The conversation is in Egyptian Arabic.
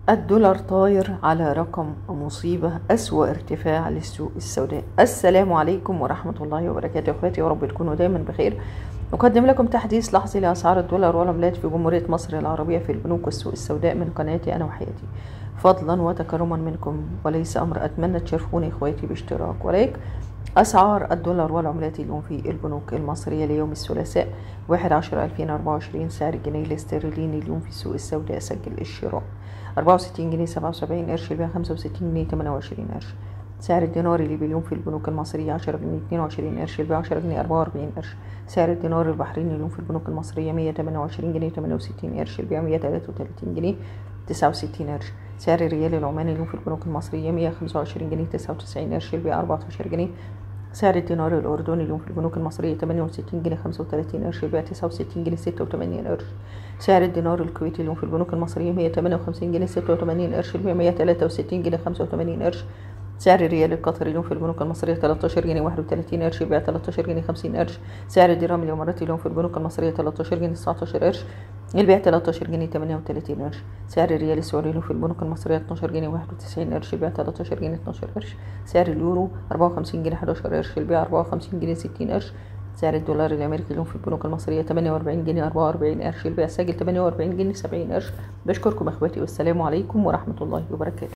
الدولار طاير على رقم مصيبة أسوأ ارتفاع للسوق السوداء السلام عليكم ورحمة الله وبركاته أخواتي ورب تكونوا دايما بخير نقدم لكم تحديث لحظي لأسعار الدولار والعملات في جمهورية مصر العربية في البنوك والسوق السوداء من قناتي أنا وحياتي فضلا وتكرما منكم وليس أمر أتمنى تشرفوني إخواتي باشتراك ولايك أسعار الدولار والعملات اليوم في البنوك المصرية ليوم الثلاثاء واحد عشر ألفين أربعة وعشرين سعر الجنيه الاسترليني اليوم في السوق السوداء سجل الشراء أربعة وستين جنيه سبعة وسبعين قرش البيع خمسة وستين جنيه تمانية وعشرين قرش سعر الدينار الليبي اليوم في البنوك المصرية عشرة جنيه اتنين وعشرين قرش البيع عشرة جنيه أربعة وأربعين قرش سعر الدينار البحريني اليوم في البنوك المصرية مية تمانية وعشرين جنيه تمانية وستين قرش البيع مية تلاتة وتلاتين جنيه تسعة وستين قرش سعر الريال العماني اليوم في البنوك المصرية مية خمسة وعشرين جنيه تسعة وتسعين قرش البيع أربعة عشر جنيه سعر الدينار الأردني اليوم في البنوك المصرية تمانية وستين جنيه خمسة وتلاتين قرش البيع تسعة وستين جنيه ستة وتمانين قرش سعر الدينار الكويتي اليوم في البنوك المصرية مية تمانية وخمسين جنيه ستة وتمانين قرش البيع مية تلاتة وستين جنيه خمسة وتمانين قرش سعر الريال القطري اليوم في البنوك المصرية 13 جنيه 31 قرش البيع 13 جنيه 50 قرش سعر الدرهم الإماراتي اليوم في البنوك المصرية 13 جنيه 19 قرش البيع 13 جنيه 38 قرش سعر الريال السعودي اليوم في البنوك المصرية 12 جنيه 91 قرش البيع 13 جنيه 12 قرش سعر اليورو 54 جنيه 11 قرش البيع 54 جنيه 60 قرش سعر الدولار الامريكي اليوم في البنوك المصريه 48 جنيه 44 قرش البيع سجل 48 جنيه 70 قرش بشكركم اخواتي والسلام عليكم ورحمه الله وبركاته